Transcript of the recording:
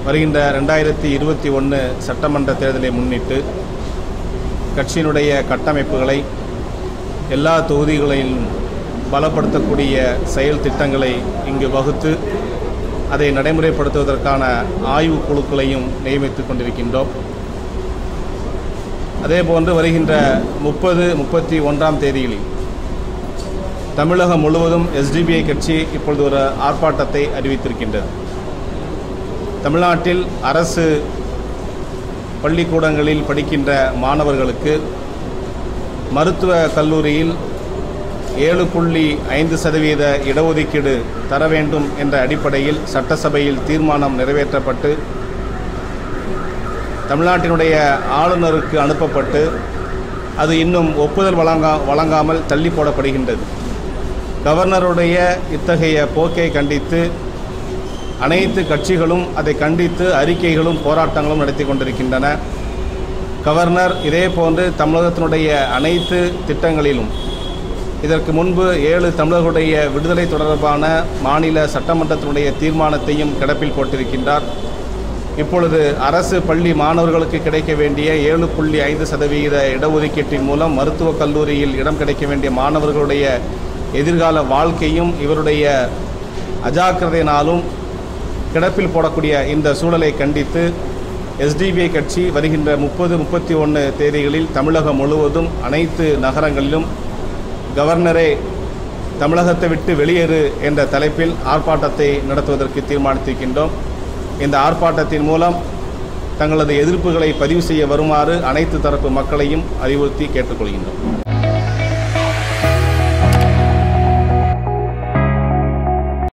வருகின்ற ரெண்டாயிரத்தி இருபத்தி ஒன்று சட்டமன்ற தேர்தலை முன்னிட்டு கட்சியினுடைய கட்டமைப்புகளை எல்லா தொகுதிகளிலும் பலப்படுத்தக்கூடிய செயல் திட்டங்களை இங்கு வகுத்து அதை நடைமுறைப்படுத்துவதற்கான ஆய்வு குழுக்களையும் நியமித்துக் கொண்டிருக்கின்றோம் அதேபோன்று வருகின்ற முப்பது முப்பத்தி ஒன்றாம் தேதிகளில் தமிழகம் முழுவதும் எஸ்டிபிஐ கட்சி இப்பொழுது ஒரு ஆர்ப்பாட்டத்தை அறிவித்திருக்கின்றது தமிழ்நாட்டில் அரசு பள்ளிக்கூடங்களில் படிக்கின்ற மாணவர்களுக்கு மருத்துவ கல்லூரியில் ஏழு புள்ளி ஐந்து சதவீத இடஒதுக்கீடு தர வேண்டும் என்ற அடிப்படையில் சட்டசபையில் தீர்மானம் நிறைவேற்றப்பட்டு தமிழ்நாட்டினுடைய ஆளுநருக்கு அனுப்பப்பட்டு அது இன்னும் ஒப்புதல் வழங்கா வழங்காமல் தள்ளி போடப்படுகின்றது கவர்னருடைய இத்தகைய போக்கை கண்டித்து அனைத்து கட்சிகளும் அதை கண்டித்து அறிக்கைகளும் போராட்டங்களும் நடத்தி கொண்டிருக்கின்றன கவர்னர் இதே போன்று தமிழகத்தினுடைய அனைத்து திட்டங்களிலும் இதற்கு முன்பு ஏழு தமிழர்களுடைய விடுதலை தொடர்பான மாநில சட்டமன்றத்தினுடைய தீர்மானத்தையும் கிடப்பில் போட்டிருக்கின்றார் இப்பொழுது அரசு பள்ளி மாணவர்களுக்கு கிடைக்க வேண்டிய ஏழு புள்ளி ஐந்து சதவீத இடஒதுக்கீட்டின் மூலம் மருத்துவக் கல்லூரியில் இடம் கிடைக்க வேண்டிய மாணவர்களுடைய எதிர்கால வாழ்க்கையும் இவருடைய அஜாக்கிரதையினாலும் கிடப்பில் போடக்கூடிய இந்த சூழலை கண்டித்து எஸ்டிபிஐ கட்சி வருகின்ற முப்பது முப்பத்தி ஒன்று தேதிகளில் தமிழகம் முழுவதும் அனைத்து நகரங்களிலும் கவர்னரே தமிழகத்தை விட்டு வெளியேறு என்ற தலைப்பில் ஆர்ப்பாட்டத்தை நடத்துவதற்கு தீர்மானித்திருக்கின்றோம் இந்த ஆர்ப்பாட்டத்தின் மூலம் தங்களது எதிர்ப்புகளை பதிவு செய்ய வருமாறு அனைத்து தரப்பு மக்களையும் அறிவுறுத்தி கேட்டுக்கொள்கின்றோம்